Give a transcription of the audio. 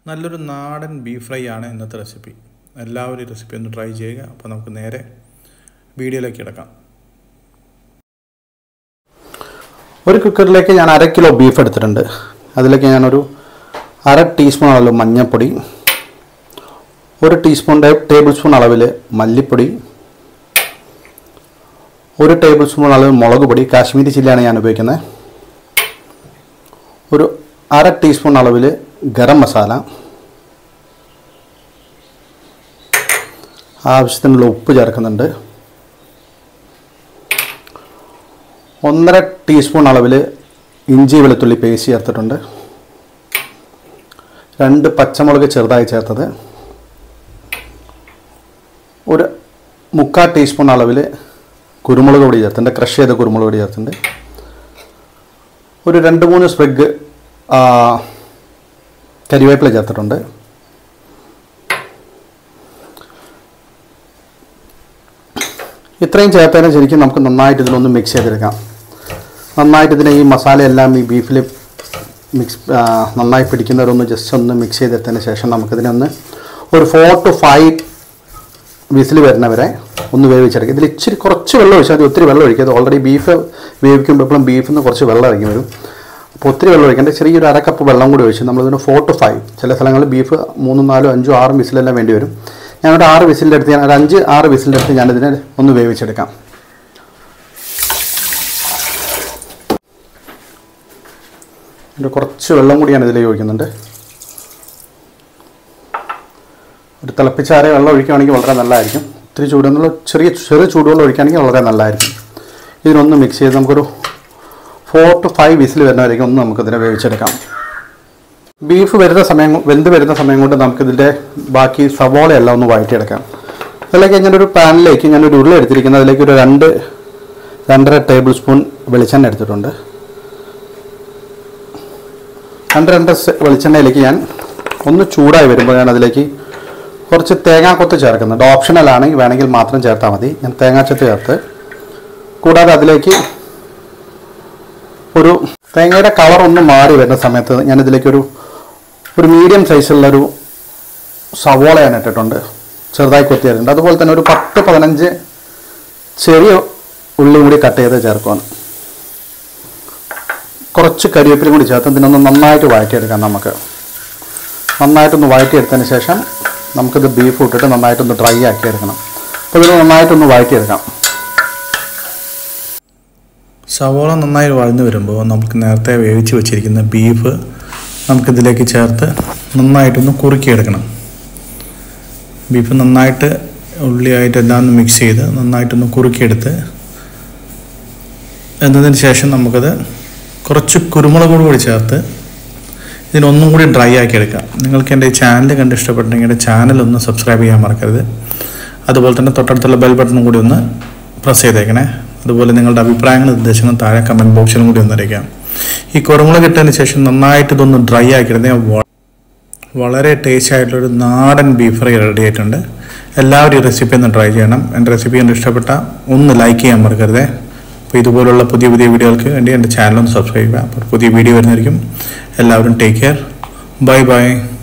നല്ലൊരു നാടൻ beef fry ആണ് ഇന്നത്തെ റെസിപ്പി എല്ലാവരും ഈ റെസിപ്പി ഒന്ന് ട്രൈ ചെയ്യുക അപ്പോൾ നമുക്ക് നേരെ വീഡിയോയിലേക്ക് കിടക്കാം ഒരു കുക്കറിലേക്ക് ഞാൻ അര കിലോ ബീഫ് എടുത്തിട്ടുണ്ട് അതിലേക്ക് ഞാനൊരു അര ടീസ്പൂൺ അളവിൽ മഞ്ഞൾപ്പൊടി ഒരു ടീസ്പൂൺ ടേബിൾ സ്പൂൺ അളവിൽ മല്ലിപ്പൊടി ഒരു ടേബിൾ സ്പൂൺ അളവിൽ മുളക് പൊടി കാശ്മീരി ചില്ലിയാണ് ഞാൻ ഉപയോഗിക്കുന്നത് ഒരു അര ടീസ്പൂൺ അളവിൽ ഗരം മസാല ആവശ്യത്തിനുള്ള ഉപ്പ് ചേർക്കുന്നുണ്ട് ഒന്നര ടീസ്പൂൺ അളവിൽ ഇഞ്ചി വെളുത്തുള്ളി പേസ്റ്റ് ചേർത്തിട്ടുണ്ട് രണ്ട് പച്ചമുളക് ചെറുതായി ചേർത്തത് ഒരു മുക്കാൽ ടീസ്പൂൺ അളവിൽ കുരുമുളക് പൊടി ചേർത്തിട്ടുണ്ട് ക്രഷ് ചെയ്ത കുരുമുളക് പൊടി ചേർത്തിട്ടുണ്ട് ഒരു രണ്ട് മൂന്ന് സ്പ്രിഗ് കരിവേപ്പില ചേർത്തിട്ടുണ്ട് ഇത്രയും ചേർത്തതിന് ശരിക്കും നമുക്ക് നന്നായിട്ട് ഇതിലൊന്ന് മിക്സ് ചെയ്തെടുക്കാം നന്നായിട്ട് ഇതിനെ ഈ മസാലയെല്ലാം ഈ ബീഫിൽ മിക്സ് നന്നായി പിടിക്കുന്നവരൊന്ന് ജസ്റ്റ് ഒന്ന് മിക്സ് ചെയ്തെടുത്തതിന് ശേഷം നമുക്കിതിനെ ഒന്ന് ഒരു ഫോർ ടു ഫൈവ് വിസിൽ വരുന്നവരെ ഒന്ന് വേവിച്ചെടുക്കുക ഇതിൽ ഇച്ചിരി കുറച്ച് വെള്ളം ഒഴിച്ചാൽ മതി ഒത്തിരി വെള്ളം ഒഴിക്കാതെ ഓൾറെഡി ബീഫ് വേവിക്കുമ്പോൾ എപ്പോഴും ബീഫിൽ നിന്ന് കുറച്ച് വെള്ളം ഇറങ്ങി വരും അപ്പോൾ ഒത്തിരി വെള്ളം ഒഴിക്കേണ്ട ചെറിയൊരു അരക്കപ്പ് വെള്ളം കൂടി ഒഴിച്ച് നമ്മളിതിന് ഫോർ ടു ഫൈവ് ചില സ്ഥലങ്ങളിൽ ബീഫ് മൂന്നും നാലും അഞ്ചും ആറും വിസിലെല്ലാം വേണ്ടി വരും ഞാനൊരു ആറ് വിസിലിൻ്റെ അടുത്ത് ഞാൻ ഒരു അഞ്ച് ആറ് വിസിലിൻ്റെ അടുത്ത് ഞാനിതിനെ ഒന്ന് വേവിച്ചെടുക്കാം ഒരു കുറച്ച് വെള്ളം കൂടി ഞാൻ ഇതിലേക്ക് ഒഴിക്കുന്നുണ്ട് ഒരു തിളപ്പിച്ചാറിയ വെള്ളം ഒഴിക്കുകയാണെങ്കിൽ വളരെ നല്ലതായിരിക്കും ഒത്തിരി ചൂടെന്നുള്ള ചെറിയ ചെറിയ ചൂടുവെള്ളം ഒഴിക്കുകയാണെങ്കിൽ വളരെ നല്ലതായിരിക്കും ഇതിനൊന്ന് മിക്സ് ചെയ്ത് നമുക്കൊരു ഫോർ ടു ഫൈവ് വിസിൽ വരുന്നവരേക്കും ഒന്ന് നമുക്കിതിനെ വേവിച്ചെടുക്കാം ബീഫ് വരുന്ന സമയം വെന്ത് വരുന്ന സമയം കൊണ്ട് നമുക്കിതിൻ്റെ ബാക്കി സവോളയെല്ലാം ഒന്ന് വഴറ്റിയെടുക്കാം അതിലേക്ക് ഞാനൊരു പാനിലേക്ക് ഞാനൊരു ഉരുള എടുത്തിരിക്കുന്നത് അതിലേക്ക് ഒരു രണ്ട് രണ്ടര ടേബിൾ സ്പൂൺ വെളിച്ചെണ്ണ എടുത്തിട്ടുണ്ട് രണ്ട് രണ്ട് വെളിച്ചെണ്ണയിലേക്ക് ഞാൻ ഒന്ന് ചൂടായി വരുമ്പോൾ ഞാൻ അതിലേക്ക് കുറച്ച് തേങ്ങാക്കൊത്ത് ചേർക്കുന്നുണ്ട് ഓപ്ഷണലാണെങ്കിൽ വേണമെങ്കിൽ മാത്രം ചേർത്താൽ മതി ഞാൻ തേങ്ങാച്ചത്ത് ചേർത്ത് കൂടാതെ അതിലേക്ക് ഒരു തേങ്ങയുടെ കളർ ഒന്ന് മാറി വരുന്ന സമയത്ത് ഞാനിതിലേക്കൊരു ഒരു മീഡിയം സൈസുള്ളൊരു സവോളയാണ് ഇട്ടിട്ടുണ്ട് ചെറുതായി കൊത്തിയിട്ടുണ്ട് അതുപോലെ തന്നെ ഒരു പത്ത് പതിനഞ്ച് ചെറിയ ഉള്ളിയും കൂടി കട്ട് ചെയ്ത് ചേർക്കുവാണ് കുറച്ച് കരിവേപ്പിലും കൂടി ചേർത്ത് ഇതിനൊന്ന് നന്നായിട്ട് വഴറ്റിയെടുക്കാം നമുക്ക് നന്നായിട്ടൊന്ന് വഴറ്റിയെടുത്തതിന് ശേഷം നമുക്കിത് ബീഫ് ഇട്ടിട്ട് നന്നായിട്ടൊന്ന് ഡ്രൈ ആക്കി എടുക്കണം അപ്പോൾ ഇത് നന്നായിട്ടൊന്ന് വഴറ്റിയെടുക്കാം സവോള നന്നായി വഴന്നു വരുമ്പോൾ നമുക്ക് നേരത്തെ വേവിച്ച് വെച്ചിരിക്കുന്ന ബീഫ് നമുക്കിതിലേക്ക് ചേർത്ത് നന്നായിട്ടൊന്ന് കുറുക്കിയെടുക്കണം ബീഫ് നന്നായിട്ട് ഉള്ളിയായിട്ട് എല്ലാം ഒന്ന് മിക്സ് ചെയ്ത് നന്നായിട്ടൊന്ന് കുറുക്കിയെടുത്ത് എന്നതിന് ശേഷം നമുക്കത് കുറച്ച് കുരുമുളക് കൂടി ചേർത്ത് ഇതിനൊന്നും കൂടി ഡ്രൈ ആക്കി എടുക്കാം നിങ്ങൾക്ക് എൻ്റെ ഈ ചാനൽ കണ്ട് ഇഷ്ടപ്പെട്ടെങ്കിൽ എൻ്റെ ചാനൽ ഒന്ന് സബ്സ്ക്രൈബ് ചെയ്യാൻ മറക്കരുത് അതുപോലെ തന്നെ തൊട്ടടുത്തുള്ള ബെൽ ബട്ടണും കൂടി ഒന്ന് പ്രസ് ചെയ്തേക്കണേ അതുപോലെ നിങ്ങളുടെ അഭിപ്രായങ്ങളും നിർദ്ദേശങ്ങളും താഴെ കമൻറ്റ് ബോക്സിലും കൂടി ഒന്ന് അറിയിക്കാം ഈ കുരുമുളക് ഇട്ടതിന് ശേഷം നന്നായിട്ട് ഇതൊന്ന് ഡ്രൈ ആക്കിയിരുന്നെങ്കിൽ വളരെ ടേസ്റ്റ് ആയിട്ടുള്ളൊരു നാടൻ ബീഫ് ഫ്രൈ റെഡി ആയിട്ടുണ്ട് എല്ലാവരും ഈ റെസിപ്പി ഒന്ന് ട്രൈ ചെയ്യണം എൻ്റെ റെസിപ്പി കണ്ട് ഇഷ്ടപ്പെട്ട ഒന്ന് ലൈക്ക് ചെയ്യാൻ മറക്കരുതേ അപ്പോൾ ഇതുപോലുള്ള പുതിയ പുതിയ വീഡിയോകൾക്ക് വേണ്ടി എൻ്റെ ചാനൽ ഒന്ന് സബ്സ്ക്രൈബ് ചെയ്യുക അപ്പോൾ പുതിയ വീഡിയോ വരുന്നതായിരിക്കും എല്ലാവരും ടേക്ക് കെയർ ബൈ ബൈ